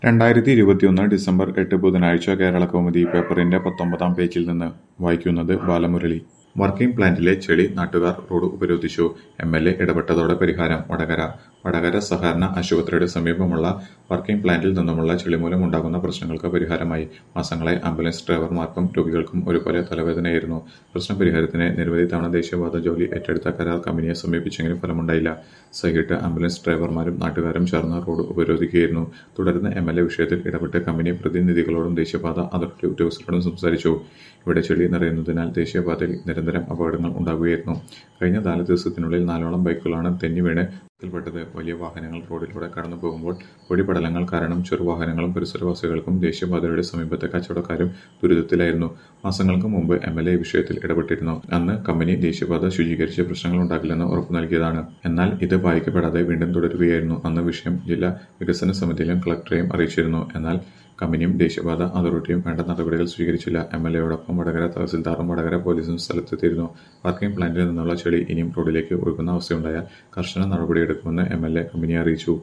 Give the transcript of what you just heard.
രണ്ടായിരത്തി ഇരുപത്തിയൊന്ന് ഡിസംബർ എട്ട് ബുധനാഴ്ച കേരള കൗമുദി പേപ്പറിന്റെ പത്തൊമ്പതാം പേജിൽ നിന്ന് വായിക്കുന്നത് ബാലമുരളി വർക്കിംഗ് പ്ലാന്റിലെ ചെളി നാട്ടുകാർ റോഡ് ഉപരോധിച്ചു എം എൽ എ ഇടപെട്ടതോടെ പരിഹാരം വടകര വടകര സഹകരണ ആശുപത്രിയുടെ സമീപമുള്ള വർക്കിംഗ് പ്ലാന്റിൽ നിന്നുമുള്ള ചെളിമൂലം ഉണ്ടാകുന്ന പ്രശ്നങ്ങൾക്ക് പരിഹാരമായി മാസങ്ങളായി ആംബുലൻസ് ഡ്രൈവർമാർക്കും രോഗികൾക്കും ഒരുപോലെ തലവേദനയായിരുന്നു പ്രശ്ന പരിഹാരത്തിന് നിരവധി തവണ ദേശീയപാത ജോലി ഏറ്റെടുത്ത കരാർ കമ്പനിയെ സമീപിച്ചെങ്കിലും ഫലമുണ്ടായില്ല സഹിട്ട് ആംബുലൻസ് ഡ്രൈവർമാരും നാട്ടുകാരും ചേർന്ന് റോഡ് ഉപരോധിക്കുകയായിരുന്നു തുടർന്ന് എം എൽ എ വിഷയത്തിൽ ഇടപെട്ട് കമ്പനി പ്രതിനിധികളോടും ദേശീയപാത അതോറിറ്റി ഉദ്യോഗസ്ഥരോടും സംസാരിച്ചു ഇവിടെ ചെളി നിറയുന്നതിനാൽ ദേശീയപാതയിൽ നിരന്തരം അപകടങ്ങൾ ഉണ്ടാകുകയായിരുന്നു കഴിഞ്ഞ നാല് ദിവസത്തിനുള്ളിൽ നാലോളം ബൈക്കുകളാണ് തെന്നി വീണ് പ്പെട്ടത് വലിയ വാഹനങ്ങൾ റോഡിലൂടെ കടന്നു പോകുമ്പോൾ പൊടിപടലങ്ങൾ കാരണം ചെറുവാഹനങ്ങളും പരിസരവാസികൾക്കും ദേശീയപാതയുടെ സമീപത്തെ കച്ചവടക്കാരും ദുരിതത്തിലായിരുന്നു മാസങ്ങൾക്ക് മുമ്പ് എം എൽ എ വിഷയത്തിൽ ഇടപെട്ടിരുന്നു അന്ന് കമ്പനി ദേശീയപാത ശുചീകരിച്ച് പ്രശ്നങ്ങൾ ഉണ്ടാകില്ലെന്ന് ഉറപ്പു നൽകിയതാണ് എന്നാൽ ഇത് പാലിക്കപ്പെടാതെ വീണ്ടും തുടരുകയായിരുന്നു അന്ന് വിഷയം ജില്ലാ വികസന സമിതിയിലും കളക്ടറെയും അറിയിച്ചിരുന്നു എന്നാൽ കമ്പനിയും ദേശീയപാത അതോറിറ്റിയും വേണ്ട നടപടികൾ സ്വീകരിച്ചില്ല എം എൽ എയോടൊപ്പം വടകര തഹസിൽദാറും വടകര പോലീസും സ്ഥലത്തെത്തിയിരുന്നു പാർക്കിംഗ് പ്ലാന്റിൽ നിന്നുള്ള ചെളി ഇനിയും റോഡിലേക്ക് ഒഴുകുന്ന അവസ്ഥയുണ്ടായാൽ കർശന നടപടിയെടുക്കുമെന്ന് എം എൽ എ കമ്പനിയെ അറിയിച്ചു